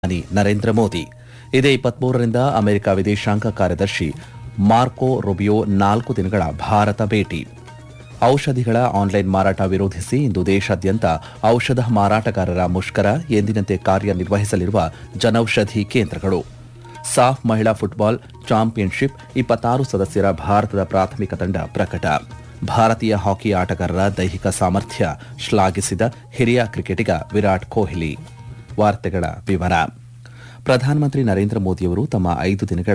ಪ್ರಧಾನಿ ನರೇಂದ್ರ ಮೋದಿ ಇದೇ ಇಪ್ಪತ್ಮೂರರಿಂದ ಅಮೆರಿಕ ವಿದೇಶಾಂಗ ಕಾರ್ಯದರ್ಶಿ ಮಾರ್ಕೊ ರುಬಿಯೋ ನಾಲ್ಕು ದಿನಗಳ ಭಾರತ ಭೇಟಿ ಔಷಧಿಗಳ ಆನ್ಲೈನ್ ಮಾರಾಟ ವಿರೋಧಿಸಿ ಇಂದು ದೇಶಾದ್ಯಂತ ಔಷಧ ಮಾರಾಟಗಾರರ ಮುಷ್ಕರ ಎಂದಿನಂತೆ ಕಾರ್ಯನಿರ್ವಹಿಸಲಿರುವ ಜನೌಷಧಿ ಕೇಂದ್ರಗಳು ಸಾಫ್ ಮಹಿಳಾ ಫುಟ್ಬಾಲ್ ಚಾಂಪಿಯನ್ಶಿಪ್ ಇಪ್ಪತ್ತಾರು ಸದಸ್ಯರ ಭಾರತದ ಪ್ರಾಥಮಿಕ ತಂಡ ಪ್ರಕಟ ಭಾರತೀಯ ಹಾಕಿ ಆಟಗಾರರ ದೈಹಿಕ ಸಾಮರ್ಥ್ಯ ಶ್ಲಾಘಿಸಿದ ಹಿರಿಯ ಕ್ರಿಕೆಟಿಗ ವಿರಾಟ್ ಕೊಹ್ಲಿ ವಾರ್ತೆಗಳ ವಿವರ ಪ್ರಧಾನಮಂತ್ರಿ ನರೇಂದ್ರ ಮೋದಿಯವರು ತಮ್ಮ ಐದು ದಿನಗಳ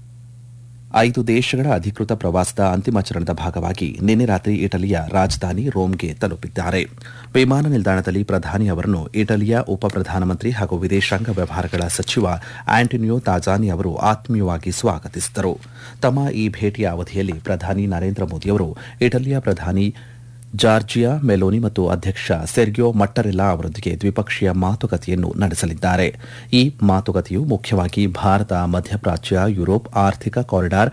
ಐದು ದೇಶಗಳ ಅಧಿಕೃತ ಪ್ರವಾಸದ ಅಂತಿಮ ಚರಣದ ಭಾಗವಾಗಿ ನಿನ್ನೆ ರಾತ್ರಿ ಇಟಲಿಯ ರಾಜಧಾನಿ ರೋಮ್ಗೆ ತಲುಪಿದ್ದಾರೆ ವಿಮಾನ ನಿಲ್ದಾಣದಲ್ಲಿ ಪ್ರಧಾನಿ ಅವರನ್ನು ಇಟಲಿಯ ಉಪ ಪ್ರಧಾನಮಂತ್ರಿ ಹಾಗೂ ವಿದೇಶಾಂಗ ವ್ಯವಹಾರಗಳ ಸಚಿವ ಆಂಟೋನಿಯೋ ತಾಜಾನಿ ಅವರು ಆತ್ಮೀಯವಾಗಿ ಸ್ವಾಗತಿಸಿದರು ತಮ್ಮ ಈ ಭೇಟಿಯ ಅವಧಿಯಲ್ಲಿ ಪ್ರಧಾನಿ ನರೇಂದ್ರ ಮೋದಿಯವರು ಇಟಲಿಯ ಪ್ರಧಾನಿ ಜಾರ್ಜಿಯಾ ಮೆಲೋನಿ ಮತ್ತು ಅಧ್ಯಕ್ಷ ಸೆರ್ಗಿಯೋ ಮಟ್ಟರೆಲ್ಲಾ ಅವರೊಂದಿಗೆ ದ್ವಿಪಕ್ಷೀಯ ಮಾತುಕತೆಯನ್ನು ನಡೆಸಲಿದ್ದಾರೆ ಈ ಮಾತುಕತೆಯು ಮುಖ್ಯವಾಗಿ ಭಾರತ ಮಧ್ಯಪ್ರಾಚ್ಯ ಯುರೋಪ್ ಆರ್ಥಿಕ ಕಾರಿಡಾರ್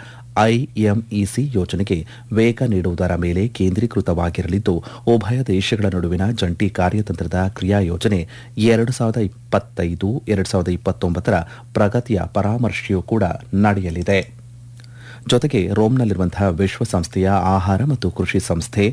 ಐಎಂಇಸಿ ಯೋಜನೆಗೆ ವೇಗ ನೀಡುವುದರ ಮೇಲೆ ಕೇಂದ್ರೀಕೃತವಾಗಿರಲಿದ್ದು ಉಭಯ ದೇಶಗಳ ನಡುವಿನ ಜಂಟಿ ಕಾರ್ಯತಂತ್ರದ ಕ್ರಿಯಾ ಯೋಜನೆ ಎರಡು ಸಾವಿರದ ಇಪ್ಪತ್ತೈದು ಎರಡು ಸಾವಿರದ ಇಪ್ಪತ್ತೊಂಬತ್ತರ ಪ್ರಗತಿಯ ಪರಾಮರ್ಶೆಯೂ ಕೂಡ ನಡೆಯಲಿದೆ ಜೊತೆಗೆ ರೋಮ್ನಲ್ಲಿರುವಂತಹ ವಿಶ್ವಸಂಸ್ಥೆಯ ಆಹಾರ ಮತ್ತು ಕೃಷಿ ಸಂಸ್ಥೆ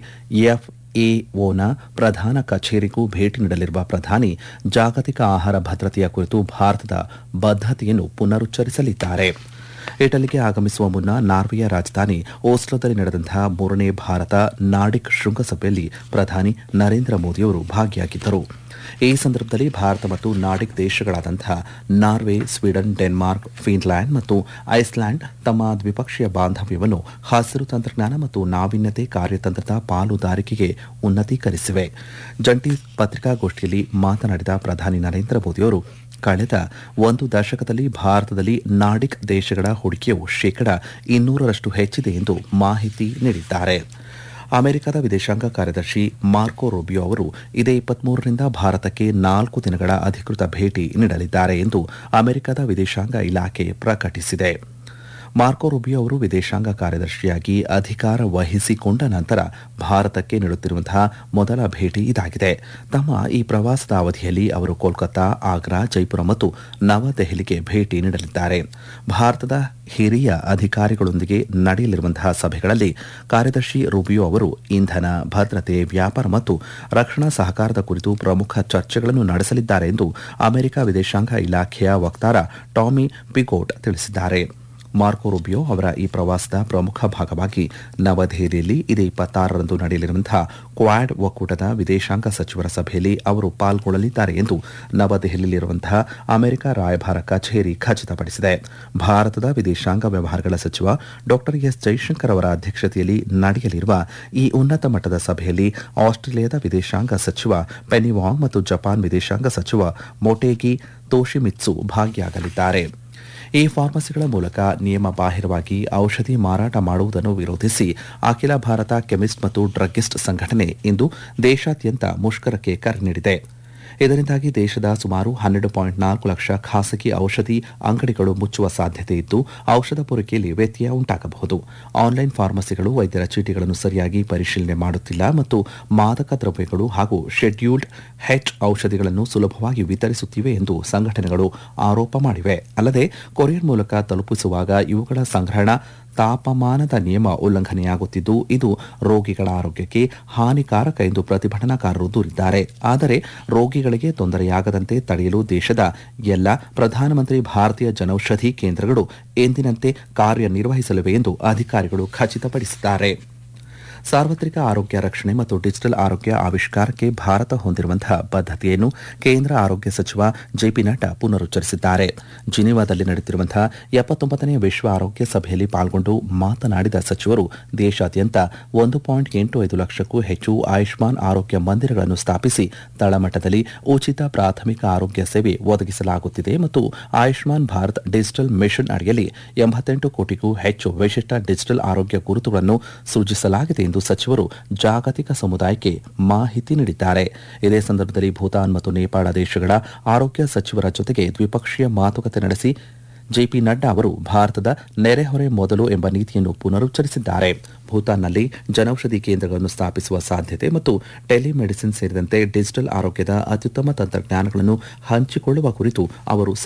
ಎಫ್ಎಒನ ಪ್ರಧಾನ ಕಚೇರಿಗೂ ಭೇಟಿ ನೀಡಲಿರುವ ಪ್ರಧಾನಿ ಜಾಗತಿಕ ಆಹಾರ ಭದ್ರತೆಯ ಕುರಿತು ಭಾರತದ ಬದ್ಧತೆಯನ್ನು ಪುನರುಚ್ಚರಿಸಲಿದ್ದಾರೆ ಇಟಲಿಗೆ ಆಗಮಿಸುವ ಮುನ್ನ ನಾರ್ವೆಯ ರಾಜಧಾನಿ ಓಸ್ಲೋದಲ್ಲಿ ನಡೆದಂತಹ ಮೂರನೇ ಭಾರತ ನಾಡಿಕ್ ಶೃಂಗಸಭೆಯಲ್ಲಿ ಪ್ರಧಾನಿ ನರೇಂದ್ರ ಮೋದಿಯವರು ಭಾಗಿಯಾಗಿದ್ದರು ಈ ಸಂದರ್ಭದಲ್ಲಿ ಭಾರತ ಮತ್ತು ನಾಡಿಕ್ ದೇಶಗಳಾದಂತಹ ನಾರ್ವೆ ಸ್ವೀಡನ್ ಡೆನ್ಮಾರ್ಕ್ ಫಿನ್ಲ್ಯಾಂಡ್ ಮತ್ತು ಐಸ್ಲ್ಯಾಂಡ್ ತಮ್ಮ ದ್ವಿಪಕ್ಷೀಯ ಬಾಂಧವ್ಯವನ್ನು ಹಸಿರು ತಂತ್ರಜ್ಞಾನ ಮತ್ತು ನಾವೀನ್ಯತೆ ಕಾರ್ಯತಂತ್ರದ ಪಾಲುದಾರಿಕೆಗೆ ಉನ್ನತೀಕರಿಸಿವೆ ಜಂಟಿ ಪತ್ರಿಕಾಗೋಷ್ಠಿಯಲ್ಲಿ ಮಾತನಾಡಿದ ಪ್ರಧಾನಿ ನರೇಂದ್ರ ಮೋದಿಯವರು ಕಳೆದ ಒಂದು ದಶಕದಲ್ಲಿ ಭಾರತದಲ್ಲಿ ನಾಡಿಕ್ ದೇಶಗಳ ಹೂಡಿಕೆಯು ಶೇಕಡ ಇನ್ನೂರರಷ್ಟು ಹೆಚ್ಚಿದೆ ಎಂದು ಮಾಹಿತಿ ನೀಡಿದ್ದಾರೆ ಅಮೆರಿಕದ ವಿದೇಶಾಂಗ ಕಾರ್ಯದರ್ಶಿ ಮಾರ್ಕೊ ರೋಬಿಯೋ ಅವರು ಇದೇ ಇಪ್ಪತ್ಮೂರರಿಂದ ಭಾರತಕ್ಕೆ ನಾಲ್ಕು ದಿನಗಳ ಅಧಿಕೃತ ಭೇಟಿ ನೀಡಲಿದ್ದಾರೆ ಎಂದು ಅಮೆರಿಕದ ವಿದೇಶಾಂಗ ಇಲಾಖೆ ಪ್ರಕಟಿಸಿದೆ ಮಾರ್ಕೊ ರುಬಿಯೋ ಅವರು ವಿದೇಶಾಂಗ ಕಾರ್ಯದರ್ಶಿಯಾಗಿ ಅಧಿಕಾರ ವಹಿಸಿಕೊಂಡ ನಂತರ ಭಾರತಕ್ಕೆ ನೀಡುತ್ತಿರುವಂತಹ ಮೊದಲ ಭೇಟಿ ಇದಾಗಿದೆ ತಮ್ಮ ಈ ಪ್ರವಾಸದ ಅವಧಿಯಲ್ಲಿ ಅವರು ಕೋಲ್ಕತ್ತಾ ಆಗ್ರಾ ಜೈಪುರ ಮತ್ತು ನವದೆಹಲಿಗೆ ಭೇಟಿ ನೀಡಲಿದ್ದಾರೆ ಭಾರತದ ಹಿರಿಯ ಅಧಿಕಾರಿಗಳೊಂದಿಗೆ ನಡೆಯಲಿರುವಂತಹ ಸಭೆಗಳಲ್ಲಿ ಕಾರ್ಯದರ್ಶಿ ರುಬಿಯೋ ಅವರು ಇಂಧನ ಭದ್ರತೆ ವ್ಯಾಪಾರ ಮತ್ತು ರಕ್ಷಣಾ ಸಹಕಾರದ ಕುರಿತು ಪ್ರಮುಖ ಚರ್ಚೆಗಳನ್ನು ನಡೆಸಲಿದ್ದಾರೆ ಎಂದು ಅಮೆರಿಕ ವಿದೇಶಾಂಗ ಇಲಾಖೆಯ ವಕ್ತಾರ ಟಾಮಿ ಪಿಗೋಟ್ ತಿಳಿಸಿದ್ದಾರೆ ಮಾರ್ಕೊ ರುಬಿಯೋ ಅವರ ಈ ಪ್ರವಾಸದ ಪ್ರಮುಖ ಭಾಗವಾಗಿ ನವದೆಹಲಿಯಲ್ಲಿ ಇದೇ ಇಪ್ಪತ್ತಾರರಂದು ನಡೆಯಲಿರುವಂತಹ ಕ್ವಾಡ್ ಒಕ್ಕೂಟದ ವಿದೇಶಾಂಗ ಸಚಿವರ ಸಭೆಯಲ್ಲಿ ಅವರು ಪಾಲ್ಗೊಳ್ಳಲಿದ್ದಾರೆ ಎಂದು ನವದೆಹಲಿಯಲ್ಲಿರುವಂತಹ ಅಮೆರಿಕ ರಾಯಭಾರ ಕಚೇರಿ ಖಚಿತಪಡಿಸಿದೆ ಭಾರತದ ವಿದೇಶಾಂಗ ವ್ಯವಹಾರಗಳ ಸಚಿವ ಡಾ ಎಸ್ ಜೈಶಂಕರ್ ಅವರ ಅಧ್ಯಕ್ಷತೆಯಲ್ಲಿ ನಡೆಯಲಿರುವ ಈ ಉನ್ನತ ಮಟ್ಟದ ಸಭೆಯಲ್ಲಿ ಆಸ್ಟ್ರೇಲಿಯಾದ ವಿದೇಶಾಂಗ ಸಚಿವ ಪೆನಿ ವಾಂಗ್ ಮತ್ತು ಜಪಾನ್ ವಿದೇಶಾಂಗ ಸಚಿವ ಮೊಟೇಗಿ ತೋಶಿಮಿತ್ಸು ಭಾಗಿಯಾಗಲಿದ್ದಾರೆ ಈ ಫಾರ್ಮಸಿಗಳ ಮೂಲಕ ನಿಯಮ ಬಾಹಿರವಾಗಿ ಔಷಧಿ ಮಾರಾಟ ಮಾಡುವುದನ್ನು ವಿರೋಧಿಸಿ ಅಖಿಲ ಭಾರತ ಕೆಮಿಸ್ಟ್ ಮತ್ತು ಡ್ರಗ್ಗಿಸ್ಟ್ ಸಂಘಟನೆ ಇಂದು ದೇಶಾದ್ಯಂತ ಮುಷ್ಕರಕ್ಕೆ ಕರೆ ನೀಡಿದೆ ಇದರಿಂದಾಗಿ ದೇಶದ ಸುಮಾರು ಹನ್ನೆರಡು ಪಾಯಿಂಟ್ ನಾಲ್ಕು ಲಕ್ಷ ಖಾಸಗಿ ಔಷಧಿ ಅಂಗಡಿಗಳು ಮುಚ್ಚುವ ಸಾಧ್ಯತೆ ಇದ್ದು ಔಷಧ ಪೂರೈಕೆಯಲ್ಲಿ ವ್ಯತ್ಯಯ ಉಂಟಾಗಬಹುದು ಆನ್ಲೈನ್ ಫಾರ್ಮಸಿಗಳು ವೈದ್ಯರ ಚೀಟಿಗಳನ್ನು ಸರಿಯಾಗಿ ಪರಿಶೀಲನೆ ಮಾಡುತ್ತಿಲ್ಲ ಮತ್ತು ಮಾದಕ ದ್ರವ್ಯಗಳು ಹಾಗೂ ಶೆಡ್ಯೂಲ್ಡ್ ಹೆಚ್ ಔಷಧಿಗಳನ್ನು ಸುಲಭವಾಗಿ ವಿತರಿಸುತ್ತಿವೆ ಎಂದು ಸಂಘಟನೆಗಳು ಆರೋಪ ಮಾಡಿವೆ ಅಲ್ಲದೆ ಕೊರಿಯರ್ ಮೂಲಕ ತಲುಪಿಸುವಾಗ ಇವುಗಳ ಸಂಗ್ರಹಣಾ ತಾಪಮಾನದ ನಿಯಮ ಉಲ್ಲಂಘನೆಯಾಗುತ್ತಿದ್ದು ಇದು ರೋಗಿಗಳ ಆರೋಗ್ಯಕ್ಕೆ ಹಾನಿಕಾರಕ ಎಂದು ಪ್ರತಿಭಟನಾಕಾರರು ದೂರಿದ್ದಾರೆ ಆದರೆ ರೋಗಿಗಳಿಗೆ ತೊಂದರೆಯಾಗದಂತೆ ತಡೆಯಲು ದೇಶದ ಎಲ್ಲ ಪ್ರಧಾನಮಂತ್ರಿ ಭಾರತೀಯ ಜನೌಷಧಿ ಕೇಂದ್ರಗಳು ಎಂದಿನಂತೆ ಕಾರ್ಯನಿರ್ವಹಿಸಲಿವೆ ಎಂದು ಅಧಿಕಾರಿಗಳು ಖಚಿತಪಡಿಸಿದ್ದಾರೆ ಸಾರ್ವತ್ರಿಕ ಆರೋಗ್ಯ ರಕ್ಷಣೆ ಮತ್ತು ಡಿಜಿಟಲ್ ಆರೋಗ್ಯ ಆವಿಷ್ಕಾರಕ್ಕೆ ಭಾರತ ಹೊಂದಿರುವಂತಹ ಬದ್ಧತೆಯನ್ನು ಕೇಂದ್ರ ಆರೋಗ್ಯ ಸಚಿವ ಜೆಪಿ ನಡ್ಡಾ ಪುನರುಚ್ಚರಿಸಿದ್ದಾರೆ ಜಿನಿವಾದಲ್ಲಿ ನಡೆಯುತ್ತಿರುವಂತಹ ಎಪ್ಪತ್ತೊಂಬತ್ತನೇ ವಿಶ್ವ ಆರೋಗ್ಯ ಸಭೆಯಲ್ಲಿ ಪಾಲ್ಗೊಂಡು ಮಾತನಾಡಿದ ಸಚಿವರು ದೇಶಾದ್ಯಂತ ಒಂದು ಪಾಯಿಂಟ್ ಎಂಟು ಐದು ಲಕ್ಷಕ್ಕೂ ಹೆಚ್ಚು ಆಯುಷ್ಮಾನ್ ಆರೋಗ್ಯ ಮಂದಿರಗಳನ್ನು ಸ್ಥಾಪಿಸಿ ತಳಮಟ್ಟದಲ್ಲಿ ಉಚಿತ ಪ್ರಾಥಮಿಕ ಆರೋಗ್ಯ ಸೇವೆ ಒದಗಿಸಲಾಗುತ್ತಿದೆ ಮತ್ತು ಆಯುಷ್ಮಾನ್ ಭಾರತ್ ಡಿಜಿಟಲ್ ಮಿಷನ್ ಅಡಿಯಲ್ಲಿ ಎಂಬತ್ತೆಂಟು ಕೋಟಿಗೂ ಹೆಚ್ಚು ವಿಶಿಷ್ಟ ಡಿಜಿಟಲ್ ಆರೋಗ್ಯ ಗುರುತುಗಳನ್ನು ಸೃಜಿಸಲಾಗಿದೆ ಎಂದು ಸಚಿವರು ಜಾಗತಿಕ ಸಮುದಾಯಕ್ಕೆ ಮಾಹಿತಿ ನೀಡಿದ್ದಾರೆ ಇದೇ ಸಂದರ್ಭದಲ್ಲಿ ಭೂತಾನ್ ಮತ್ತು ನೇಪಾಳ ದೇಶಗಳ ಆರೋಗ್ಯ ಸಚಿವರ ಜೊತೆಗೆ ದ್ವಿಪಕ್ಷೀಯ ಮಾತುಕತೆ ನಡೆಸಿ ಜೆಪಿ ನಡ್ಡಾ ಅವರು ಭಾರತದ ನೆರೆಹೊರೆ ಮೊದಲು ಎಂಬ ನೀತಿಯನ್ನು ಪುನರುಚ್ಚರಿಸಿದ್ದಾರೆ ಭೂತಾನ್ನಲ್ಲಿ ಜನೌಷಧಿ ಕೇಂದ್ರಗಳನ್ನು ಸ್ಥಾಪಿಸುವ ಸಾಧ್ಯತೆ ಮತ್ತು ಟೆಲಿಮೆಡಿಸಿನ್ ಸೇರಿದಂತೆ ಡಿಜಿಟಲ್ ಆರೋಗ್ಯದ ಅತ್ಯುತ್ತಮ ತಂತ್ರಜ್ಞಾನಗಳನ್ನು ಹಂಚಿಕೊಳ್ಳುವ ಕುರಿತು ಅವರು